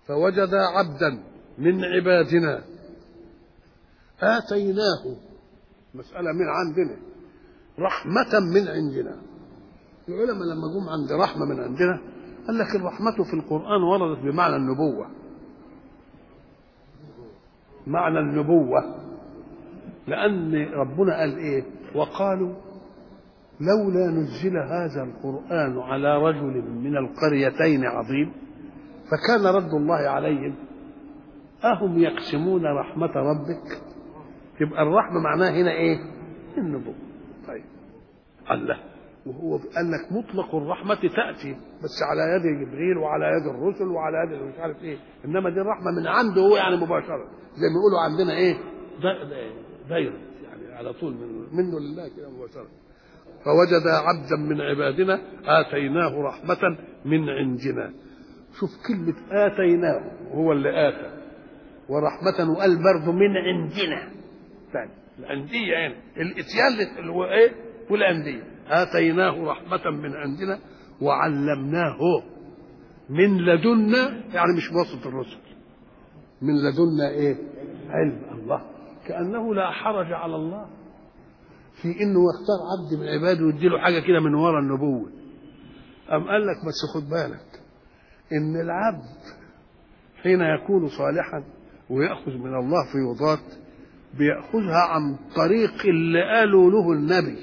فوجد عبدا من عبادنا آتيناه مسألة من عندنا رحمة من عندنا العلماء لما جم عند رحمة من عندنا قال لك الرحمة في القرآن وردت بمعنى النبوة معنى النبوة لأن ربنا قال إيه وقالوا لولا نزل هذا القرآن على رجل من القريتين عظيم فكان رد الله عليهم أهم يقسمون رحمة ربك يبقى الرحمة معناها هنا إيه النبوة طيب الله وهو قال لك مطلق الرحمة تأتي بس على يد جبريل وعلى يد الرسل وعلى يد مش عارف ايه انما دي الرحمة من عنده هو يعني مباشرة زي ما يقولوا عندنا ايه دايرة يعني على طول من منه لله كده مباشرة فوجد عبدا من عبادنا آتيناه رحمة من عندنا شوف كلمة آتيناه هو اللي آتى ورحمة وقال برضه من عندنا ثاني الأندية يعني الإتيان اللي هو إيه والأندية آتيناه رحمة من عندنا وعلمناه من لدنا يعني مش وسط الرسل من لدنا إيه علم الله كأنه لا حرج على الله في انه يختار عبد من عباده ويديله حاجه كده من ورا النبوه أم قال لك بس خد بالك ان العبد حين يكون صالحا ويأخذ من الله فيوضات بيأخذها عن طريق اللي قالوا له النبي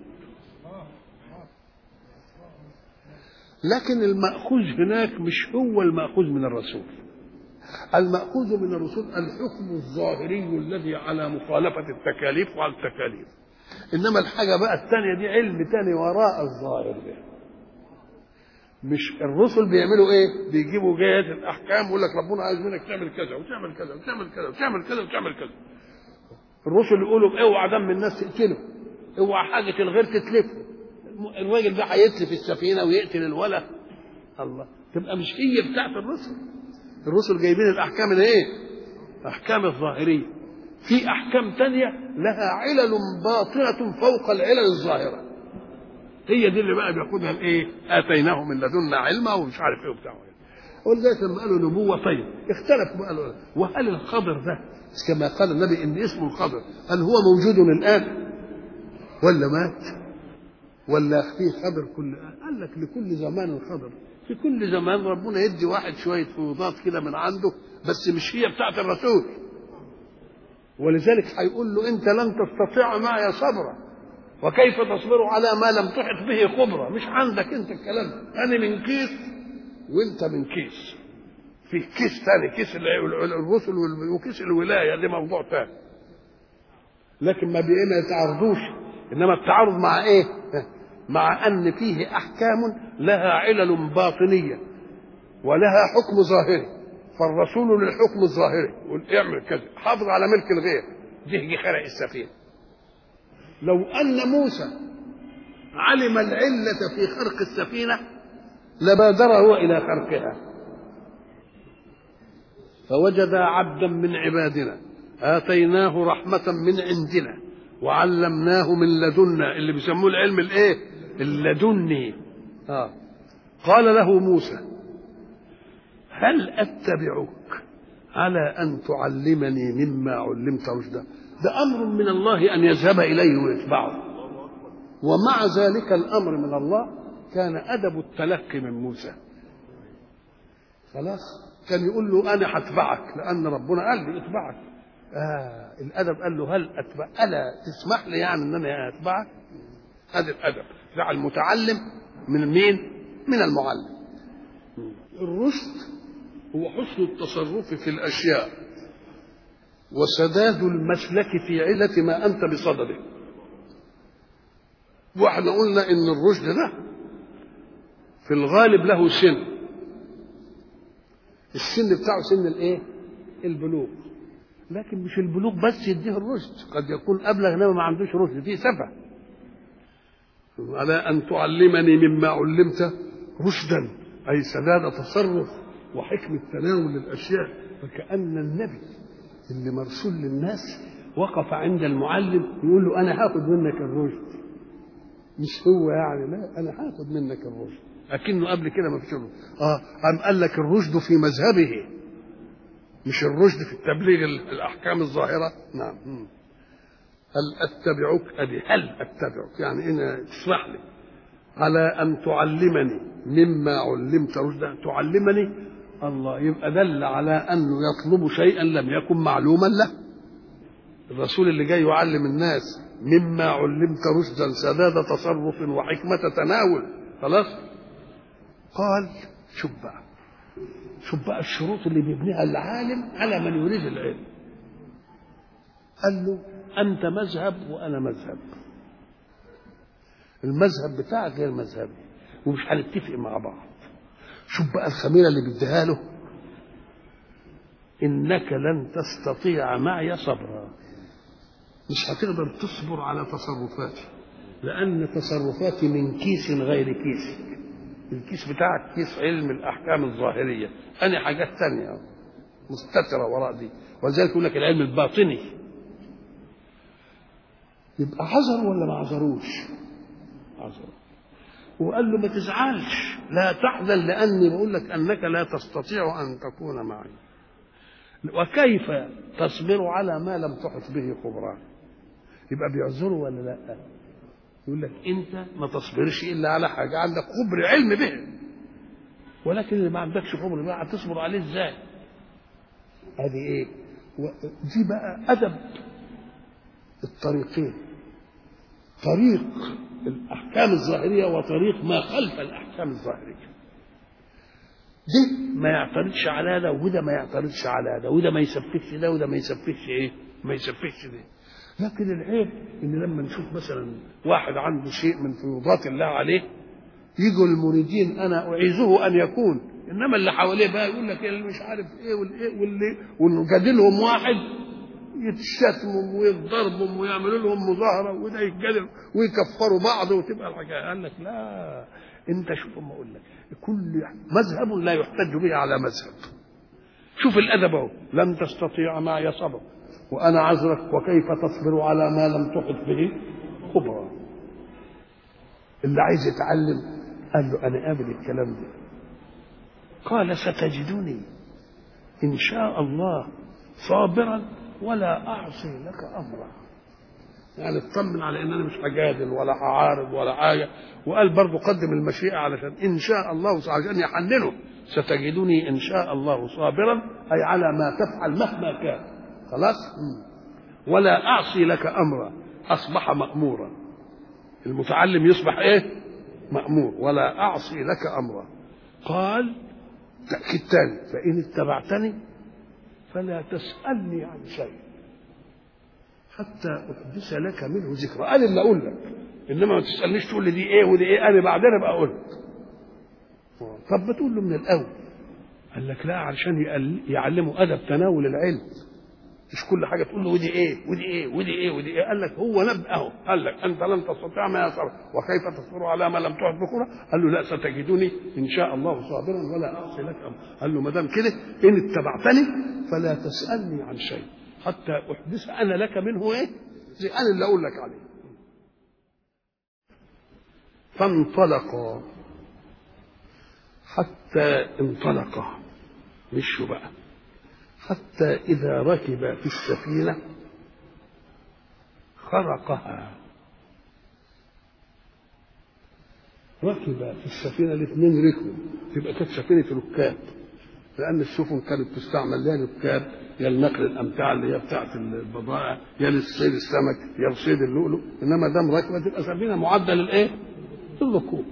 لكن المأخوذ هناك مش هو المأخوذ من الرسول المأخوذ من الرسول الحكم الظاهري الذي على مخالفة التكاليف وعلى التكاليف انما الحاجه بقى الثانيه دي علم تاني وراء الظاهر ده مش الرسل بيعملوا ايه بيجيبوا جهات الاحكام ويقول لك ربنا عايز منك تعمل كذا وتعمل كذا وتعمل كذا وتعمل كذا وتعمل كذا الرسل يقولوا اوعى دم الناس تقتله اوعى حاجه الغير تتلفه الراجل ده هيتلف السفينه ويقتل الولد الله تبقى مش هي بتاعت الرسل الرسل جايبين الاحكام الايه احكام الظاهريه في احكام تانية لها علل باطنة فوق العلل الظاهرة هي دي اللي بقى بياخدها الايه اتيناه من لدنا علما ومش عارف ايه وبتاع ولذلك لما قالوا نبوة طيب اختلفوا بقى قالوا وهل الخضر ده كما قال النبي ان اسمه الخضر هل هو موجود الان ولا مات ولا فيه خضر كل قال لك لكل زمان خضر في كل زمان ربنا يدي واحد شوية فيوضات كده من عنده بس مش هي بتاعت الرسول ولذلك هيقول له انت لن تستطيع معي صبرا وكيف تصبر على ما لم تحط به خبرة مش عندك انت الكلام انا من كيس وانت من كيس في كيس ثاني كيس الرسل وكيس الولاية دي موضوع ثاني لكن ما ما يتعارضوش انما التعارض مع ايه مع ان فيه احكام لها علل باطنية ولها حكم ظاهري فالرسول للحكم الظاهري يقول اعمل كذا حافظ على ملك الغير دي خرق السفينه لو ان موسى علم العله في خرق السفينه لبادر هو الى خرقها فوجد عبدا من عبادنا اتيناه رحمه من عندنا وعلمناه من لدنا اللي بيسموه العلم الايه اللدني آه. قال له موسى هل اتبعك على ان تعلمني مما علمت رشدا ده امر من الله ان يذهب اليه ويتبعه ومع ذلك الامر من الله كان ادب التلقي من موسى خلاص كان يقول له انا هتبعك لان ربنا قال لي اتبعك آه الادب قال له هل اتبع الا تسمح لي يعني ان انا اتبعك هذا الادب بتاع المتعلم من مين من المعلم الرشد هو حسن التصرف في الاشياء وسداد المسلك في علة ما أنت بصدده واحنا قلنا إن الرشد ده في الغالب له سن السن بتاعه سن الايه البلوغ لكن مش البلوغ بس يديه الرشد قد يكون أبلغ إنما ما عندوش رشد فيه سفه على أن تعلمني مما علمت رشدا أي سداد تصرف وحكمة تناول الأشياء فكأن النبي اللي مرسول للناس وقف عند المعلم يقول له أنا هاخد منك الرشد مش هو يعني لا أنا هاخد منك الرشد لكنه قبل كده ما فيش اه قام قال لك الرشد في مذهبه مش الرشد في التبليغ الاحكام الظاهره نعم مم. هل اتبعك ادي هل اتبعك يعني ان تسمح لي على ان تعلمني مما علمت رشدا تعلمني الله يبقى دل على انه يطلب شيئا لم يكن معلوما له الرسول اللي جاي يعلم الناس مما علمت رشدا سداد تصرف وحكمة تناول خلاص قال شوف بقى شوف بقى الشروط اللي بيبنيها العالم على من يريد العلم قال له أنت مذهب وأنا مذهب المذهب بتاعك غير مذهبي ومش هنتفق مع بعض شوف بقى الخميرة اللي بيديها له إنك لن تستطيع معي صبرا مش هتقدر تصبر على تصرفاتي لأن تصرفاتي من كيس غير كيسك الكيس بتاعك كيس علم الأحكام الظاهرية أنا حاجات تانية مستترة وراء دي ولذلك يقول لك العلم الباطني يبقى عذر ولا ما عذروش عذر وقال له ما تزعلش لا تحزن لأني بقول لك أنك لا تستطيع أن تكون معي وكيف تصبر على ما لم تحط به خبران يبقى بيعذره ولا لا يقول لك انت ما تصبرش الا على حاجه عندك خبر علم به ولكن اللي ما عندكش خبر بقى هتصبر عليه ازاي ادي ايه دي بقى ادب الطريقين طريق الاحكام الظاهريه وطريق ما خلف الاحكام الظاهريه ده ما يعترضش على ده وده ما يعترضش على ده وده ما يسفكش ده وده ما يسفكش ايه ما يسفكش ده لكن العيب ان لما نشوف مثلا واحد عنده شيء من فيوضات الله عليه يجوا المريدين انا اعيذه ان يكون انما اللي حواليه بقى يقول لك اللي مش عارف ايه والايه واللي ونجادلهم واحد يتشتموا ويضربهم ويعملوا لهم مظاهره وده يتجادل ويكفروا بعض وتبقى الحكايه قال لك لا انت شوف ما اقول لك كل مذهب لا يحتج به على مذهب شوف الادب اهو لن تستطيع معي صبر وانا عذرك وكيف تصبر على ما لم تحط به خبرا اللي عايز يتعلم قال له انا قابل الكلام ده قال ستجدني ان شاء الله صابرا ولا اعصي لك امرا يعني اطمن على ان انا مش هجادل ولا هعارض ولا حاجه وقال برضه قدم المشيئه علشان ان شاء الله عشان يحننه ستجدني ان شاء الله صابرا اي على ما تفعل مهما كان خلاص ولا اعصي لك امرا اصبح مامورا المتعلم يصبح ايه مامور ولا اعصي لك امرا قال تاكيد ثاني فان اتبعتني فلا تسالني عن شيء حتى احدث لك منه ذكرى انا اللي اقول لك انما ما تسالنيش تقول لي دي ايه ودي ايه انا بعدين ابقى اقول لك طب بتقول له من الاول قال لك لا علشان يعلمه ادب تناول العلم مش كل حاجه تقول له ودي ايه ودي ايه ودي ايه ودي ايه قال لك هو نبأ اهو قال لك انت لن تستطيع ما يصبر وكيف تصبر على ما لم تحط بكره قال له لا ستجدني ان شاء الله صابرا ولا اعصي لك امر قال له ما دام كده ان اتبعتني فلا تسالني عن شيء حتى احدث انا لك منه ايه زي انا اللي اقول لك عليه فانطلقا حتى انطلقا مشوا بقى حتى إذا ركب في السفينة خرقها ركب في السفينة الاثنين ركبوا تبقى كانت سفينة ركاب لأن السفن كانت تستعمل يا ركاب يا لنقل الأمتعة اللي هي بتاعة البضائع يا لصيد السمك يا لصيد اللؤلؤ إنما دام راكبة تبقى سفينة معدة للإيه؟ للركوب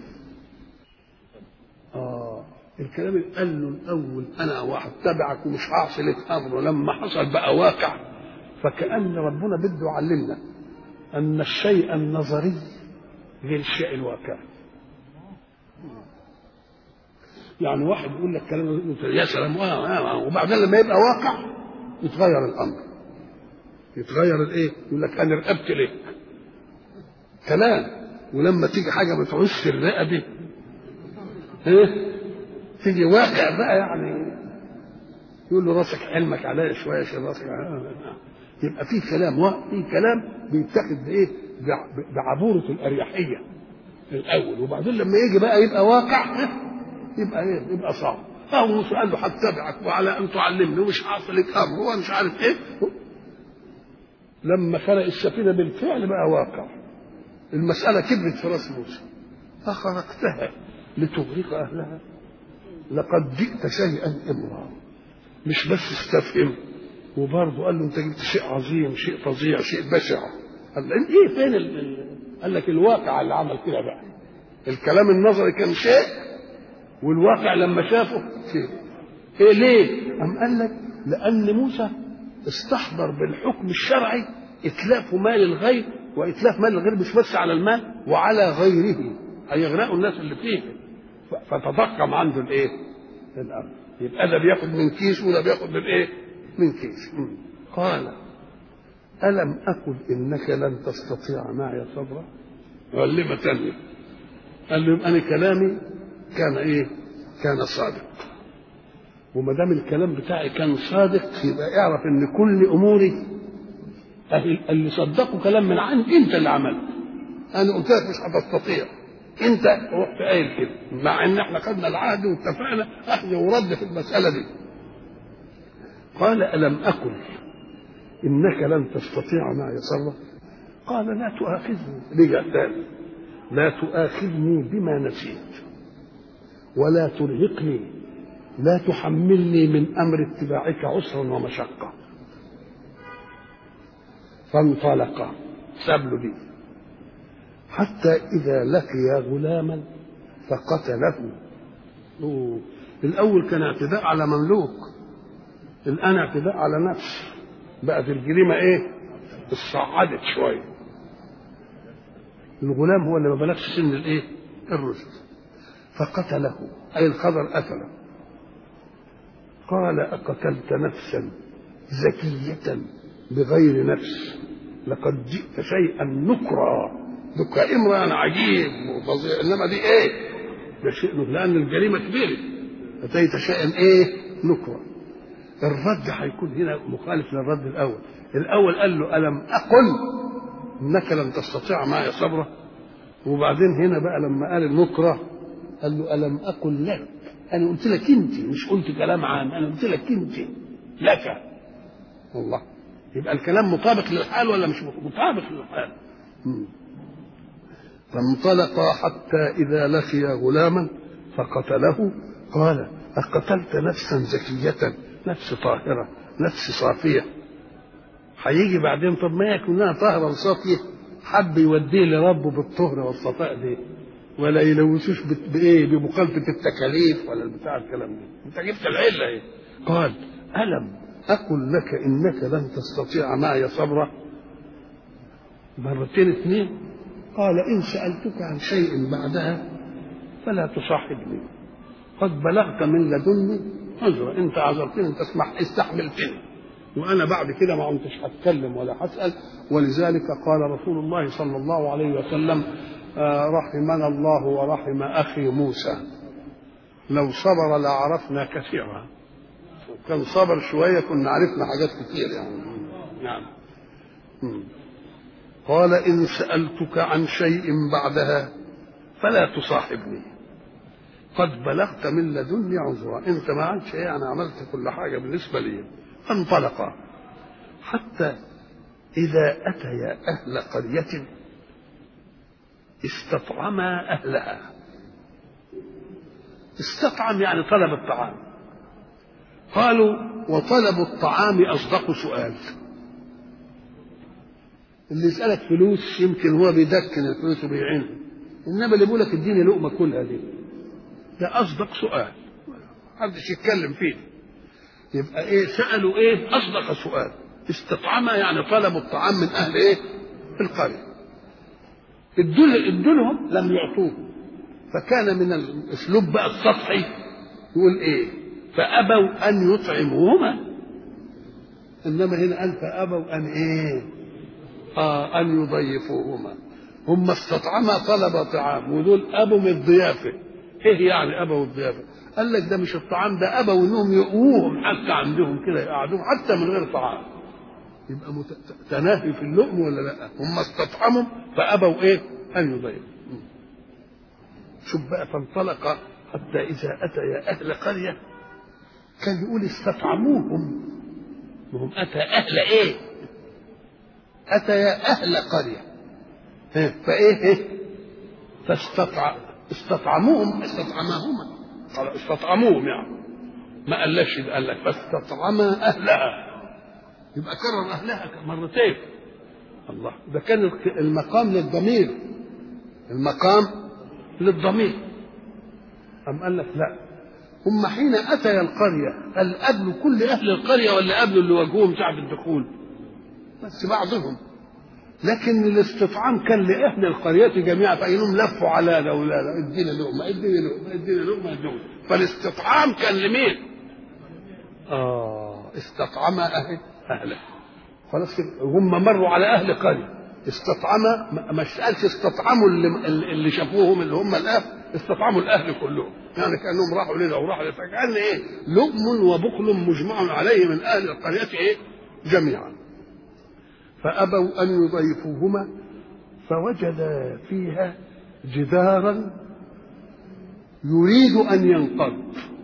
آه الكلام اللي قال له الاول انا وهتبعك ومش هعصي لك امر ولما حصل بقى واقع فكان ربنا بده يعلمنا ان الشيء النظري غير الشيء الواقعي يعني واحد يقول لك كلام يا سلام وبعدين لما يبقى واقع يتغير الامر يتغير الايه يقول لك انا رقبت لك كلام ولما تيجي حاجه ما تعوزش الرقبه ايه تيجي واقع بقى يعني يقول له راسك حلمك عليا شويه عشان راسك يبقى في كلام في كلام بيتاخد بايه؟ بعبوره الاريحيه الاول وبعدين لما يجي بقى يبقى واقع يبقى ايه؟ يبقى صعب فهو موسى قال له هتبعك وعلى ان تعلمني ومش حاصل لك امر ومش عارف ايه لما خلق السفينه بالفعل بقى واقع المساله كبرت في راس موسى اخرقتها لتغرق اهلها لقد جئت شيئا امرا مش بس استفهم وبرضه قال له انت جبت شيء عظيم شيء فظيع شيء بشع قال له ايه فين ال... ال- قال لك الواقع اللي عمل كده بقى الكلام النظري كان شيء والواقع لما شافه شيء ايه ليه قام قال لك لان موسى استحضر بالحكم الشرعي اتلاف مال الغير واتلاف مال الغير مش بس على المال وعلى غيره هيغرقوا الناس اللي فيه ف- فتضخم عنده الايه الامر يبقى ده بياخد من كيس وده بياخد من ايه من كيس مم. قال ألم أقل إنك لن تستطيع معي صبرا علمة تانية قال له يبقى أنا كلامي كان إيه كان صادق وما دام الكلام بتاعي كان صادق يبقى اعرف ان كل اموري أهل- اللي صدقوا كلام من عند انت اللي عملت انا قلت لك مش هتستطيع انت رحت قايل كده مع ان احنا خدنا العهد واتفقنا اخذ ورد في المساله دي قال الم اقل انك لن تستطيع معي صبرا قال لا تؤاخذني رجع تاني لا تؤاخذني بما نسيت ولا ترهقني لا تحملني من امر اتباعك عسرا ومشقه فانطلقا ساب له دي حتى اذا لقي غلاما فقتله أوه. الاول كان اعتداء على مملوك الان اعتداء على نفس بقت الجريمه ايه اتصعدت شويه الغلام هو اللي ما بلغش سن الايه الرشد فقتله اي الخضر قتله قال أقتلت نفسا زكية بغير نفس لقد جئت شيئا نكرا نكرا امرأة عجيب وفظيع انما دي ايه؟ ده شيء نكرا لان الجريمة كبيرة اتيت شيئا ايه؟ نكرا الرد هيكون هنا مخالف للرد الاول الاول قال له الم اقل انك لن تستطيع معي صبرا وبعدين هنا بقى لما قال النكره قال له الم اقل لك انا قلت لك انت مش قلت كلام عام انا قلت لك انت لك والله يبقى الكلام مطابق للحال ولا مش مطابق للحال مم. فانطلقا حتى اذا لقي غلاما فقتله قال اقتلت نفسا زكيه نفس طاهره نفس صافيه هيجي بعدين طب ما يكون لها طاهره وصافيه حب يوديه لربه بالطهر والصفاء دي ولا يلوثوش بت- بايه بمخالفه التكاليف ولا بتاع الكلام ده انت جبت العله ايه قال الم اقل لك انك لن تستطيع معي صبرا مرتين اثنين قال ان سالتك عن شيء بعدها فلا تصاحبني قد بلغت من لدني عذرا انت عذرتني انت اسمح استحملتني وانا بعد كده ما كنتش هتكلم ولا هسال ولذلك قال رسول الله صلى الله عليه وسلم آه، رحمنا الله ورحم اخي موسى لو صبر لعرفنا كثيرا كان صبر شويه كنا عرفنا حاجات كتير يعني نعم مم. قال ان سالتك عن شيء بعدها فلا تصاحبني قد بلغت من لدني عذرا انت ما عملتش ايه انا عملت كل حاجه بالنسبه لي فانطلقا حتى اذا اتيا اهل قريه استطعما اهلها استطعم يعني طلب الطعام قالوا وطلب الطعام اصدق سؤال اللي يسالك فلوس يمكن هو بيدكن الفلوس وبيعينها انما اللي بيقول لك اديني لقمه كلها دي ده اصدق سؤال محدش يتكلم فيه يبقى ايه سالوا ايه اصدق سؤال استطعما يعني طلبوا الطعام من اهل ايه القريه ادوا ادوا لهم لم يعطوه فكان من الاسلوب بقى السطحي يقول ايه فابوا ان يطعموهما انما هنا قال فابوا ان ايه اه ان يضيفوهما هم استطعما طلب طعام ودول ابوا من الضيافه ايه يعني ابوا الضيافه قال لك ده مش الطعام ده ابوا انهم يقووهم حتى عندهم كده يقعدوهم حتى من غير طعام يبقى مت... تناهي في اللقم ولا لا هم استطعموا فابوا ايه ان يضيفوا شوف بقى فانطلق حتى اذا اتيا اهل قريه كان يقول استطعموهم وهم أتى أهل إيه أتى أهل قرية إيه؟ فإيه إيه فاستطع استطعموهم استطعماهما قال استطعموهم يعني ما قالش قال لك فاستطعما أهلها يبقى كرر أهلها مرتين الله ده كان المقام للضمير المقام للضمير أم قال لك لا هم حين أتي القرية هل قابلوا كل أهل القرية ولا قابلوا اللي واجهوهم ساعة الدخول بس بعضهم لكن الاستطعام كان لأهل القرية جميعا فإنهم لفوا على ده ولا لا ادينا لقمة ادينا لقمة ادينا لقمة ادينا فالاستطعام كان لمين؟ آه استطعم أهل أهله خلاص هم مروا على أهل قرية استطعم مش قالش استطعموا اللي, اللي شافوهم اللي هم الأهل استطعموا الأهل كلهم يعني كأنهم راحوا لنا وراحوا فكأن إيه لؤم وبخل مجمع عليه من أهل القرية إيه جميعا فأبوا أن يضيفوهما فوجدا فيها جدارا يريد أن ينقض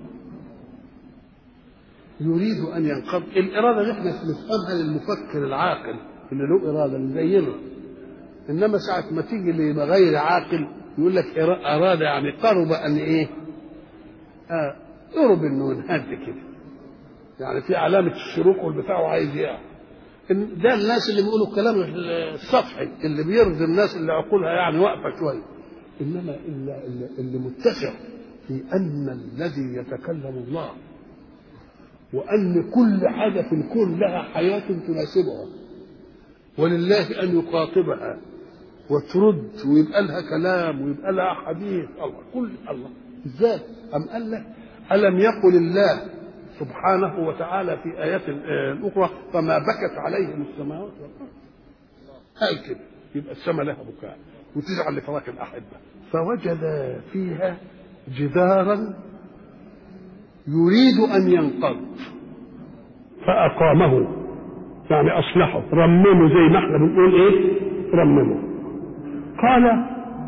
يريد أن ينقض الإرادة اللي احنا نفهمها للمفكر العاقل اللي له إرادة اللي زينا إنما ساعة ما تيجي اللي غير عاقل يقول لك أراد يعني قرب أن إيه؟ آه قرب إنه ينهد كده يعني في علامة الشروق والبتاع وعايز يقع ده الناس اللي بيقولوا الكلام السطحي اللي بيرضي الناس اللي عقولها يعني واقفه شويه انما اللي, اللي متسع في ان الذي يتكلم الله وان كل حاجه في الكون لها حياه تناسبها ولله ان يخاطبها وترد ويبقى لها كلام ويبقى لها حديث الله كل الله ازاي ام قال لك الم يقل الله سبحانه وتعالى في آيات أخرى فما بكت عليهم السماوات والأرض قال كده يبقى السماء لها بكاء وتزعل لفراق الأحبة فوجد فيها جدارا يريد أن ينقض فأقامه يعني أصلحه رممه زي ما احنا بنقول إيه رممه قال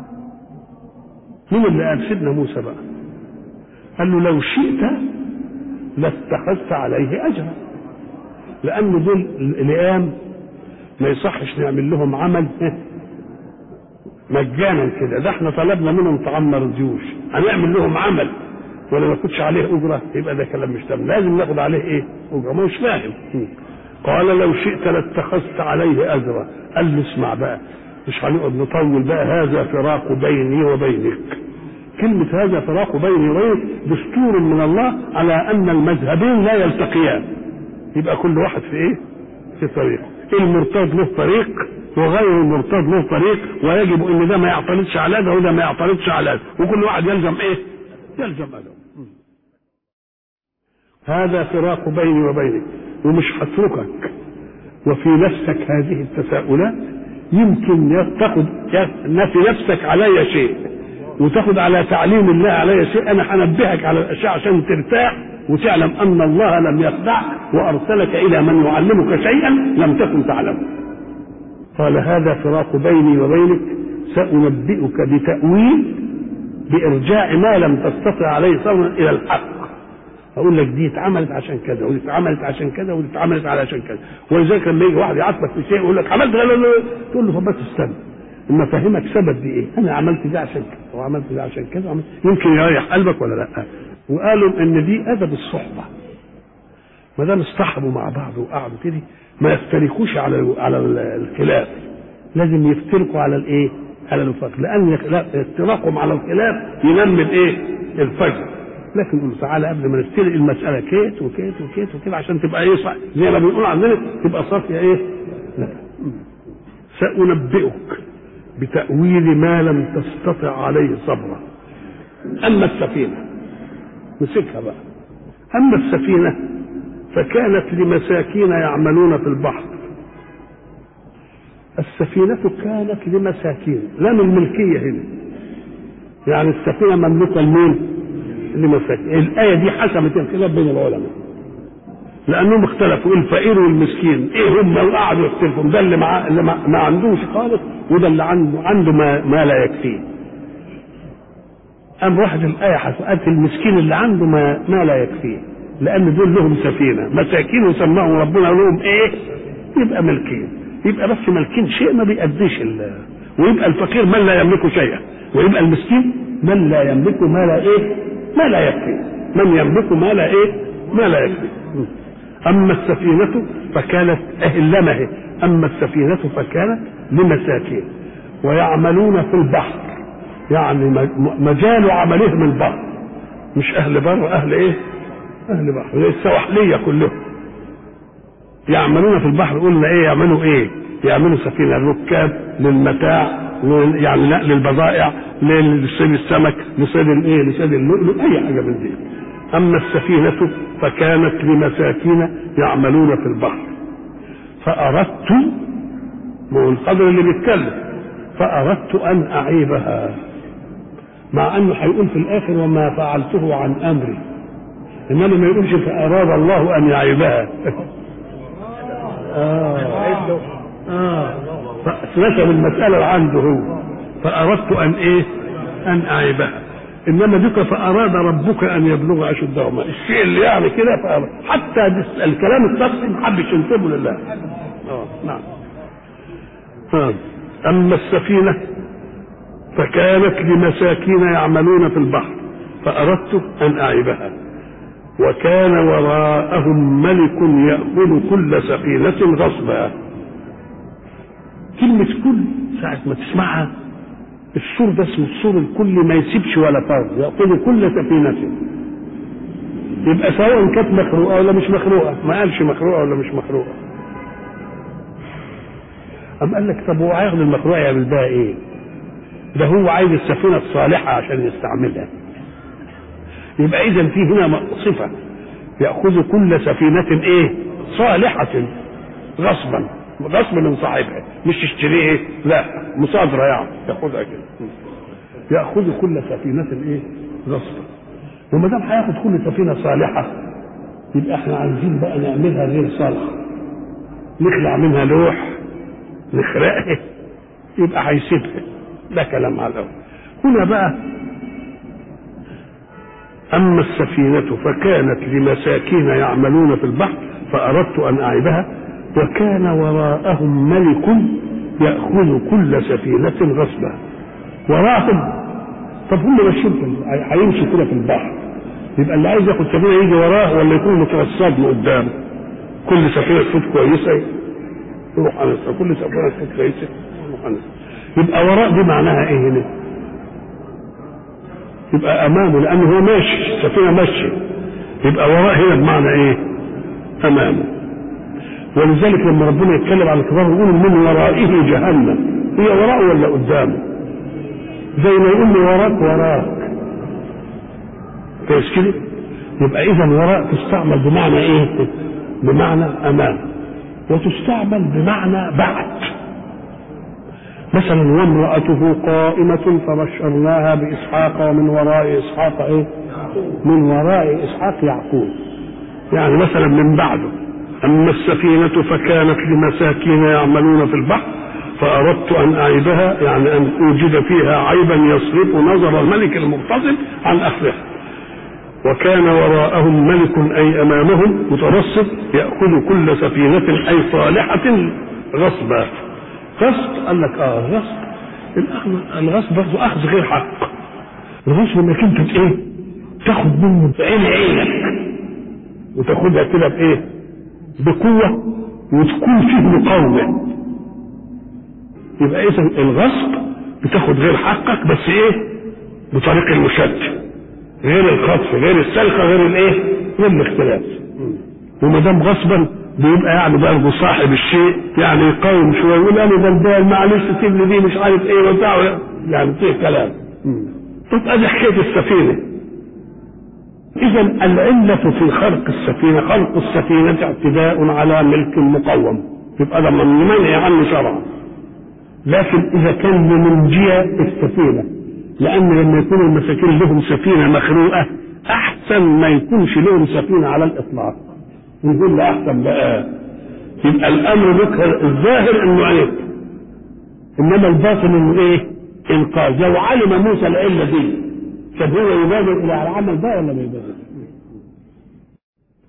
مين اللي قال سيدنا موسى بقى قال له لو شئت لاتخذت عليه اجرا لان دول الايام ما يصحش نعمل لهم عمل مجانا كده ده احنا طلبنا منهم تعمر الجيوش هنعمل لهم عمل ولا ما ياخدش عليه اجره يبقى ده كلام مش تمام لازم ناخد عليه ايه اجره ما مش فاهم قال لو شئت لاتخذت عليه اجرا قال له اسمع بقى مش هنقعد نطول بقى هذا فراق بيني وبينك كلمة هذا فراق بيني وبينك دستور من الله على أن المذهبين لا يلتقيان يبقى كل واحد في إيه؟ في طريقه المرتاد له طريق وغير المرتاد له طريق ويجب ان ده ما يعترضش على ده وده ما يعترضش على ده وكل واحد يلزم ايه؟ يلزم له هذا فراق بيني وبينك ومش هتركك وفي نفسك هذه التساؤلات يمكن تاخد في نفسك علي شيء وتاخد على تعليم الله علي شيء انا هنبهك على الاشياء عشان ترتاح وتعلم ان الله لم يخدعك وارسلك الى من يعلمك شيئا لم تكن تعلمه قال هذا فراق بيني وبينك سانبئك بتاويل بارجاع ما لم تستطع عليه صبرا الى الحق اقول لك دي اتعملت عشان كذا ودي اتعملت عشان كذا ودي اتعملت علشان كذا ولذلك لما يجي واحد يعاتبك في شيء يقول لك عملت لا لا لا تقول له طب بس استنى اما افهمك سبب دي ايه انا عملت ده عشان كذا وعملت ده عشان كذا وعملت يمكن يريح قلبك ولا لا وقالوا ان دي ادب الصحبه ما دام اصطحبوا مع بعض وقعدوا كده ما يفترقوش على على الخلاف لازم يفترقوا على الايه على الفجر لان افتراقهم على الخلاف ينمي الايه الفجر لكن نقول تعالى قبل ما نفترق المساله كيت وكيت وكيت وكيت عشان تبقى ايه صح زي ما بنقول عندنا تبقى صافيه ايه لا سانبئك بتاويل ما لم تستطع عليه صبرا اما السفينه مسكها بقى اما السفينه فكانت لمساكين يعملون في البحر السفينة كانت لمساكين لا من ملكية هنا يعني السفينة مملوكة لمين؟ لمساكين الآية دي حسمت الخلاف بين العلماء لأنهم اختلفوا الفقير والمسكين إيه هم وقعدوا يختلفوا ده اللي, مع... اللي ما... ما عندوش خالص وده اللي عنده عنده ما, ما لا يكفيه قام واحد الآية حسبت المسكين اللي عنده ما, ما لا يكفيه لان دول لهم سفينه مساكين وسماهم ربنا لهم ايه يبقى ملكين يبقى بس ملكين شيء ما بيأديش ال ويبقى الفقير من لا يملك شيئا ويبقى المسكين من لا يملك ما لا ايه ما لا يكفي من يملك ما لا ايه ما لا يكفي اما السفينه فكانت اهلمه اهي اما السفينه فكانت لمساكين ويعملون في البحر يعني مجال عملهم البحر مش اهل بر اهل ايه اهل بحر زي السواحليه كلهم يعملون في البحر قلنا ايه يعملوا ايه يعملوا سفينه للركاب للمتاع يعني نقل البضائع لصيد السمك لصيد الايه لصيد اللؤلؤ اي حاجه من دي اما السفينه فكانت لمساكين يعملون في البحر فاردت هو القدر اللي بيتكلم فاردت ان اعيبها مع انه هيقول في الاخر وما فعلته عن امري انما ما يقولش فاراد الله ان يعيبها اه اه فنسب المساله عنده هو فاردت ان ايه ان اعيبها انما بك فاراد ربك ان يبلغ اشدهما الشيء اللي يعني كده فأراد. حتى الكلام الشخصي ما حبش ينسبه لله اه نعم آه. اما السفينه فكانت لمساكين يعملون في البحر فاردت ان اعيبها وكان وراءهم ملك ياخذ كل سفينه غصبا كلمه كل ساعه ما تسمعها السور ده اسمه السور الكلي ما يسيبش ولا فرد ياخذ كل سفينه يبقى سواء كانت مخروقه ولا مش مخروقه ما قالش مخروقه ولا مش مخروقه أم قال لك طب هو هياخد المخروقه يعمل بها ايه؟ ده هو عايز السفينه الصالحه عشان يستعملها يبقى اذا في هنا صفه ياخذ كل سفينه ايه؟ صالحه غصبا غصب من صاحبها مش تشتريه لا مصادرة يعني ياخذها كده ياخذ كل سفينة ايه غصبا وما دام هياخد كل سفينة صالحة يبقى احنا عايزين بقى نعملها غير صالحة نخلع منها لوح نخرقها يبقى هيسيبها ده كلام على الأول هنا بقى أما السفينة فكانت لمساكين يعملون في البحر فأردت أن أعيبها وكان وراءهم ملك يأخذ كل سفينة غصبا وراءهم طب هم ماشيين هيمشوا كده في البحر يبقى اللي عايز ياخد سفينة يجي وراه ولا يكون مترصد له قدام كل سفينة تفوت كويسة يروح أنسة كل سفينة تفوت كويسة يروح أنسة يبقى وراء دي معناها ايه هنا؟ يبقى امامه لانه هو ماشي السفينه ماشيه يبقى وراء هنا بمعنى ايه؟ امامه ولذلك لما ربنا يتكلم على الكفار يقول من ورائه جهنم هي وراءه ولا قدامه؟ زي ما يقول لي وراك وراك كويس كده؟ يبقى اذا وراء تستعمل بمعنى ايه؟ بمعنى امام وتستعمل بمعنى بعد مثلا وامرأته قائمة فبشرناها بإسحاق ومن وراء إسحاق إيه؟ من وراء إسحاق يعقوب يعني مثلا من بعده أما السفينة فكانت لمساكين يعملون في البحر فأردت أن أعيبها يعني أن أوجد فيها عيبا يصرف نظر الملك المقتصد عن أخذها وكان وراءهم ملك أي أمامهم مترصد يأخذ كل سفينة أي صالحة غصبا غصب قال لك اه غصب الاخذ الغصب برضه اخذ غير حق الغصب انك انت ايه تاخد منه بعين عينك وتاخدها كده بايه بقوة وتكون فيه مقاومة يبقى اذا الغصب بتاخد غير حقك بس ايه بطريق المشد غير الخطف غير السلخة غير الايه غير الاختلاف وما دام غصبا بيبقى يعني برضه صاحب الشيء يعني يقاوم شويه يقول انا غلبان معلش سيب لي دي مش عارف ايه وبتاع يعني فيه كلام طب ادي حكايه السفينه اذا العله في خلق السفينه خلق السفينه اعتداء على ملك مقوم يبقى ده منهي عنه شرعا لكن اذا كان لمنجيه السفينه لان لما يكون المساكين لهم سفينه مخلوقه احسن ما يكونش لهم سفينه على الاطلاق نقول له احسن بقى يبقى الامر بك الظاهر انه عيب انما الباطن انه ايه انقاذ لو علم موسى العله دي كان هو يبادر الى العمل ده ولا ما يبادر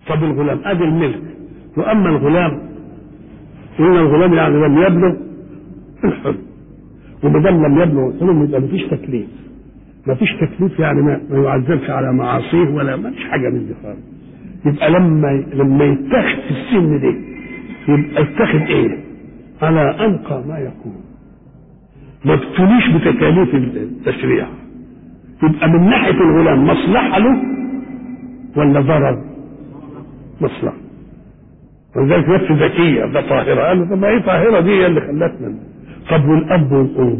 طب الغلام ادي الملك واما الغلام ان الغلام يعني لم يبلغ الحلم وما دام لم يبلغ الحلم يبقى مفيش تكليف مفيش تكليف يعني ما, ما يعذبش على معاصيه ولا ما فيش حاجه من دي خالص يبقى لما لما يتخذ في السن ده يبقى يتخذ ايه؟ على انقى ما يكون ما ابتليش بتكاليف التشريع يبقى من ناحيه الغلام مصلحه له ولا ضرر؟ مصلحه ولذلك نفس ذكيه ده طاهره قال طب ما ايه طاهره دي هي اللي خلتنا طب والاب والام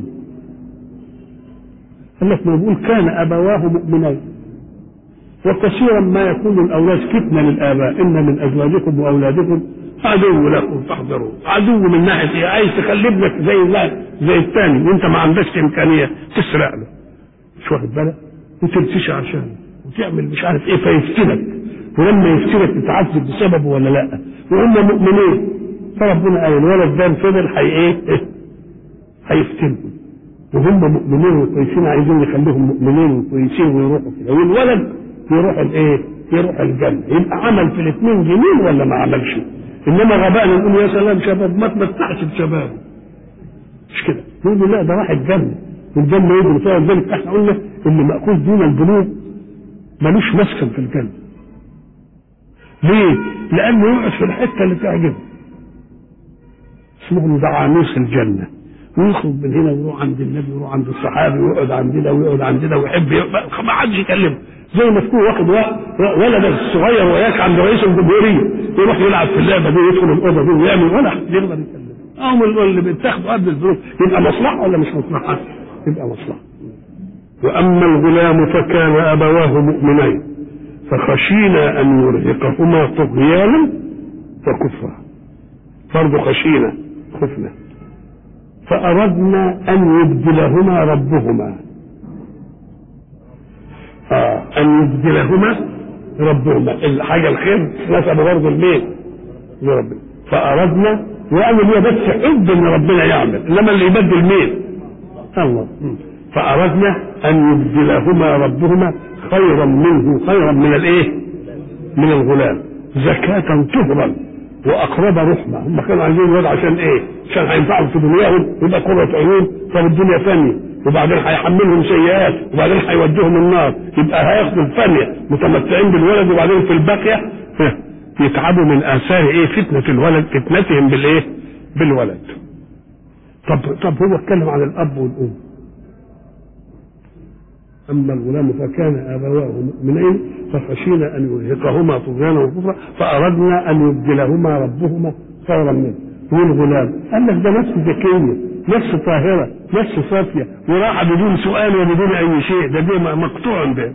قال لك ما بيقول كان ابواه مؤمنين وكثيرا ما يكون الاولاد فتنه للاباء ان من ازواجكم واولادكم عدو لكم فاحذروا عدو من ناحيه ايه عايز تخلي ابنك زي الله زي الثاني وانت ما عندكش امكانيه تسرق له مش واخد بالك وترتشي عشانه وتعمل مش عارف ايه فيفتنك ولما يفتنك تتعذب بسببه ولا لا وهم مؤمنين فربنا قال الولد ده فضل حي ايه هيفتنهم وهم مؤمنين وكويسين عايزين يخليهم مؤمنين وكويسين ويروحوا كده والولد يروح الايه؟ يروح الجنه يبقى عمل في الاثنين جميل ولا ما عملش؟ انما غباء نقول يا سلام شباب ما تمتعش بشبابه مش كده نقول لا ده راح الجنه والجنه يجري فيها ولذلك احنا قلنا اللي ماخوذ دون البلوغ ملوش مسكن في الجنه ليه؟ لانه يقعد في الحته اللي تعجبه اسمهم دعاميس الجنه ويخرج من هنا ويروح عند النبي ويروح عند الصحابي ويقعد عندنا ويقعد عندنا ويحب ما حدش يكلمه زي ما تكون واخد ولد الصغير وياك عند رئيس الجمهوريه يروح يلعب في اللعبه دي ويدخل الاوضه دي ويعمل ولا حد يقدر يكلمه او اللي بيتاخدوا قبل الظروف يبقى مصلحه ولا مش مصلحه؟ يبقى مصلحه واما الغلام فكان ابواه مؤمنين فخشينا ان يرهقهما طغيانا وكفرا برضه خشينا خفنا فأردنا أن يبدلهما ربهما آه أن يبدلهما ربهما الحاجة الخير نسب برضه المين لربنا فأردنا وقال هي بس حب ان ربنا يعمل انما اللي يبدل مين الله فأردنا أن يبدلهما ربهما خيرا منه خيرا من الايه من الغلام زكاة طهرا واقرب رحمه هم كانوا عايزين الواد عشان ايه؟ عشان هينفعهم في دنياهم يبقى قرة عيون طب الدنيا ثانيه وبعدين هيحملهم سيئات وبعدين هيوديهم النار يبقى هياخدوا الثانيه متمتعين بالولد وبعدين في الباقيه يتعبوا من اثار ايه؟ فتنه الولد فتنتهم بالايه؟ بالولد. طب طب هو اتكلم عن الاب والام. اما الغلام فكان ابواه مؤمنين فخشينا ان يرهقهما طغيانا وكفرا فاردنا ان يبدلهما ربهما خيرا منه والغلام قال لك ده نفس ذكيه نفس طاهره نفس صافيه وراح بدون سؤال وبدون اي شيء ده دي مقطوع به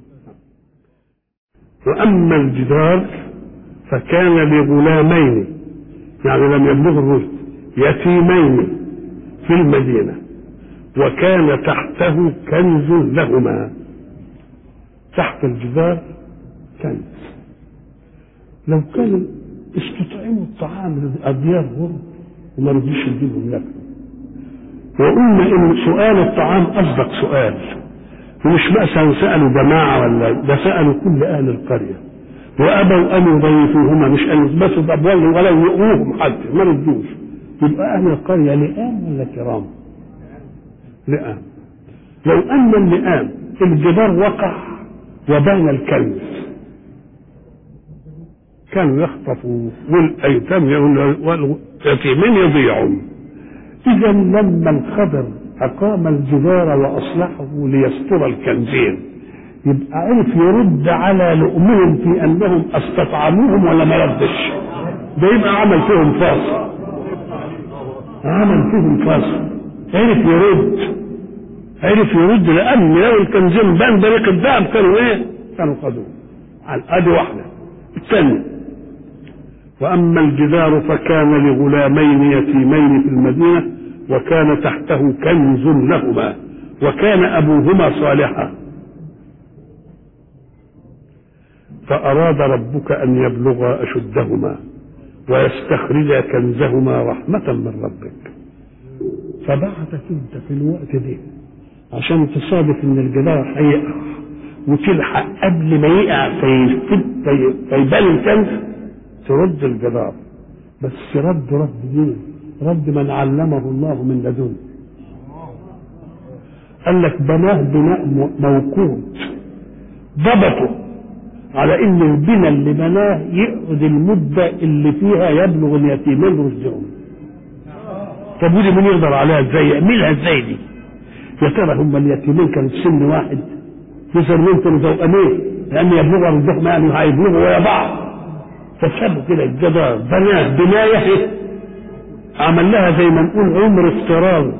واما الجدار فكان لغلامين يعني لم يبلغ الرشد يتيمين في المدينه وكان تحته كنز لهما تحت الجدار كنز لو كان استطعموا الطعام لأضياف غرب وما رضيش يجيبهم لكم وقلنا ان سؤال الطعام اصدق سؤال ومش مثلا سالوا جماعه ولا ده سالوا كل اهل القريه وابوا ان يضيفوهما مش ان يثبتوا بابوالهم ولا يؤوهم حتى ما ردوش يبقى اهل القريه لئام ولا كرام؟ لئام لو ان اللئام الجدار وقع وبان الكنز كانوا يخطفوا والايتام واليتيمين يضيعون اذا لما الخضر اقام الجدار واصلحه ليستر الكنزين يبقى عرف يرد على لؤمهم في انهم استطعموهم ولا ما ردش ده يبقى عمل فيهم فاصل عمل فيهم فاصل عرف يرد عرف يرد لان لو الكنزين بان بريق الذهب كانوا ايه؟ كانوا خدوه على ادي واحده الثانيه واما الجدار فكان لغلامين يتيمين في المدينه وكان تحته كنز لهما وكان ابوهما صالحا فاراد ربك ان يبلغا اشدهما ويستخرجا كنزهما رحمه من ربك فبعتك انت في الوقت ده عشان تصادف ان الجدار هيقع وتلحق قبل ما يقع في في فيبان الكنز ترد الجدار بس رد رد مين؟ رد من علمه الله من لدنه قال لك بناه بناء موقوت ضبطه على ان البناء اللي بناه يقعد المده اللي فيها يبلغ اليتيمين رشدهم طب ودي مين يقدر عليها ازاي يعملها ازاي دي يا ترى هم اليتيمين كانوا في سن واحد يسمون كانوا توأمين لان يبلغوا رشدهم يعني هيبلغوا ويا بعض فسابوا كده الجدار بناه بنايه عمل لها زي ما نقول عمر افتراضي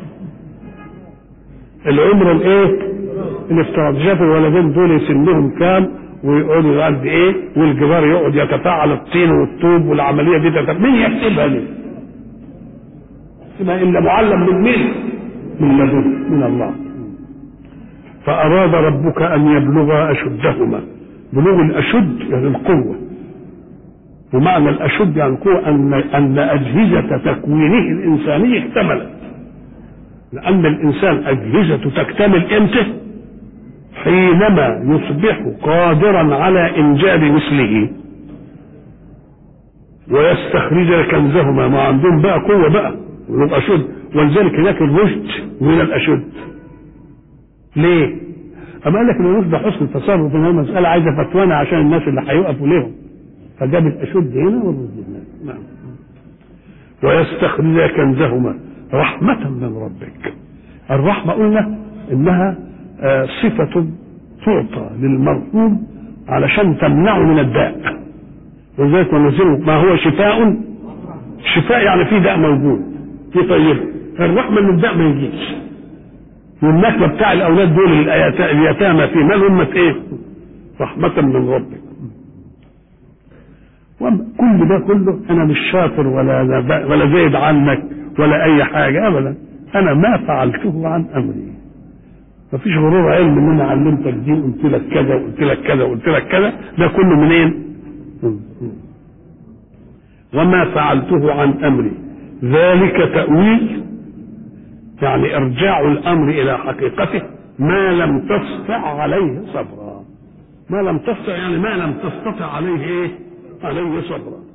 العمر الايه الافتراضي شاف الولدين دول سنهم كام ويقعدوا قد ايه والجبار يقعد يتفاعل الطين والطوب والعمليه دي تتفاعل مين يحسبها ليه؟ يحسبها الا معلم من مين؟ من لدن من الله فاراد ربك ان يبلغا اشدهما بلوغ الاشد يعني القوه ومعنى الاشد يعني القوه ان ان اجهزه تكوينه الانساني اكتملت لان الانسان اجهزته تكتمل امتى؟ حينما يصبح قادرا على انجاب مثله ويستخرج كنزهما ما عندهم بقى قوه بقى ويبقى اشد ولذلك هناك الرشد من الاشد ليه؟ أما قال لك ان الرشد حسن التصرف ان المساله عايزه فتوانه عشان الناس اللي هيقفوا لهم فجاب الاشد هنا والرشد هناك نعم ويستخرج كنزهما رحمة من ربك الرحمة قلنا انها صفة تعطى للمرحوم علشان تمنعه من الداء ولذلك ونزله ما هو شفاء شفاء يعني في داء موجود في طيبه فالرحمة ان الداء ما يجيش والنكبة بتاع الأولاد دول اليتامى في مال أمة إيه؟ رحمة من ربك كل ده كله أنا مش شاطر ولا ولا زايد عنك ولا أي حاجة أبدا أنا ما فعلته عن أمري مفيش غرور علم ان انا علمتك دي وقلت لك كذا وقلت لك كذا وقلت لك كذا ده كله منين؟ وما فعلته عن امري ذلك تأويل يعني ارجاع الامر الى حقيقته ما لم تستطع عليه صبرا ما لم تستطع يعني ما لم تستطع عليه ايه؟ عليه صبرا